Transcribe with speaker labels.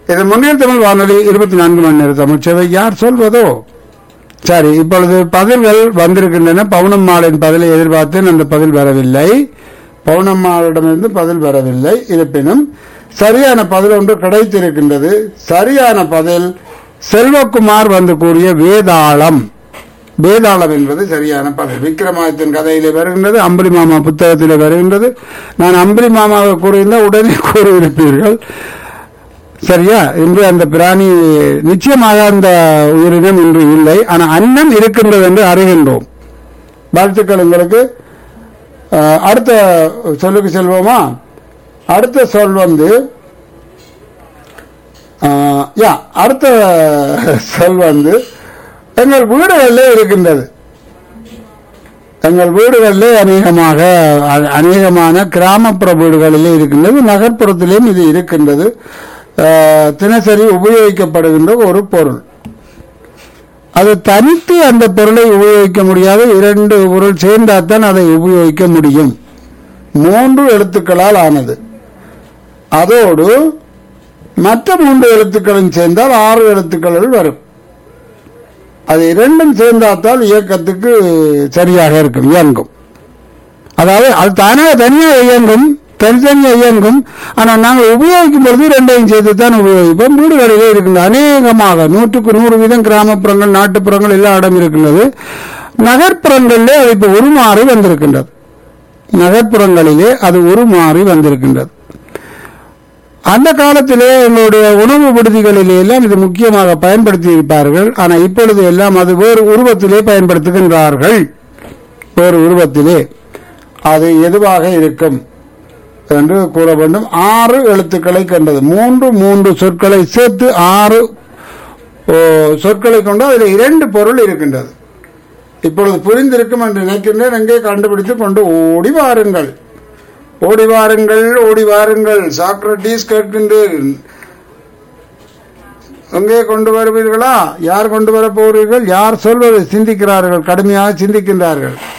Speaker 1: இது முன்னில் தமிழ் வானொலி இருபத்தி நான்கு மணி நேர தமிழ் சேவை யார் சொல்வதோ சரி இப்பொழுது பதில்கள் வந்திருக்கின்றன பவுனம்மாளின் பதிலை எதிர்பார்த்தேன் அந்த பதில் வரவில்லை பவுனம்மாளிடமிருந்து பதில் வரவில்லை இருப்பினும் சரியான பதில் ஒன்று கிடைத்திருக்கின்றது சரியான பதில் செல்வகுமார் வந்து கூறிய வேதாளம் வேதாளம் என்பது சரியான பதில் விக்ரமாதித்தின் கதையிலே வருகின்றது அம்புலி மாமா புத்தகத்திலே வருகின்றது நான் அம்புலி மாமாவை கூறியிருந்தால் உடனே கூறியிருப்பீர்கள் சரியா இன்று அந்த பிராணி நிச்சயமாக அந்த உயிரினம் இன்று இல்லை ஆனால் அன்னம் இருக்கின்றது என்று அறிகின்றோம் வாழ்த்துக்கள் உங்களுக்கு அஹ், அடுத்த சொல்லுக்கு செல்வோமா அடுத்த சொல் வந்து அஹ், யா அடுத்த சொல் வந்து எங்கள் வீடுகளிலே இருக்கின்றது எங்கள் வீடுகளிலே அநேகமாக அ- அநேகமான கிராமப்புற வீடுகளிலே இருக்கின்றது நகர்ப்புறத்திலேயும் இது இருக்கின்றது அஹ், தினசரி உபயோகிக்கப்படுகின்ற ஒரு பொருள் அது தனித்து அந்த பொருளை உபயோகிக்க முடியாது இரண்டு பொருள் சேர்ந்தால்தான் அதை உபயோகிக்க முடியும் மூன்று எழுத்துக்களால் ஆனது அதோடு மற்ற மூன்று எழுத்துக்களும் சேர்ந்தால் ஆறு எழுத்துக்கள் வரும் அது இரண்டும் சேர்ந்தாத்தால் இயக்கத்துக்கு சரியாக இருக்கும் இயங்கும் அதாவது அது தானாக தனியாக இயங்கும் தனித்தனியாக இயங்கும் ஆனால் நாங்கள் உபயோகிக்கும் பொழுது ரெண்டையும் சேர்த்து தான் உபயோகிப்போம் வீடுகளிலே இருக்கின்ற அநேகமாக நூற்றுக்கு நூறு வீதம் கிராமப்புறங்கள் நாட்டுப்புறங்கள் எல்லா இடம் இருக்கின்றது நகர்ப்புறங்களிலே அது இப்போ உருமாறி வந்திருக்கின்றது நகர்ப்புறங்களிலே அது உருமாறி வந்திருக்கின்றது அந்த காலத்திலே எங்களுடைய உணவு விடுதிகளிலே எல்லாம் இது முக்கியமாக பயன்படுத்தி இருப்பார்கள் ஆனால் இப்பொழுது எல்லாம் அது வேறு உருவத்திலே பயன்படுத்துகின்றார்கள் வேறு உருவத்திலே அது எதுவாக இருக்கும் என்று கூற வேண்டும் ஆறு எழுத்துக்களை கண்டது மூன்று மூன்று சொற்களை சேர்த்து ஆறு ஓ, சொற்களை கொண்டு அதில் இரண்டு பொருள் இருக்கின்றது இப்பொழுது புரிந்திருக்கும் என்று நினைக்கின்றேன் எங்கே கண்டுபிடித்து கொண்டு ஓடி வாருங்கள் ஓடி வாருங்கள் ஓடி வாருங்கள் சாக்ரட்டிஸ் கேட்கின்றேன் எங்கே கொண்டு வருவீர்களா யார் கொண்டு வர போகிறீர்கள் யார் சொல்வது சிந்திக்கிறார்கள் கடுமையாக சிந்திக்கின்றார்கள்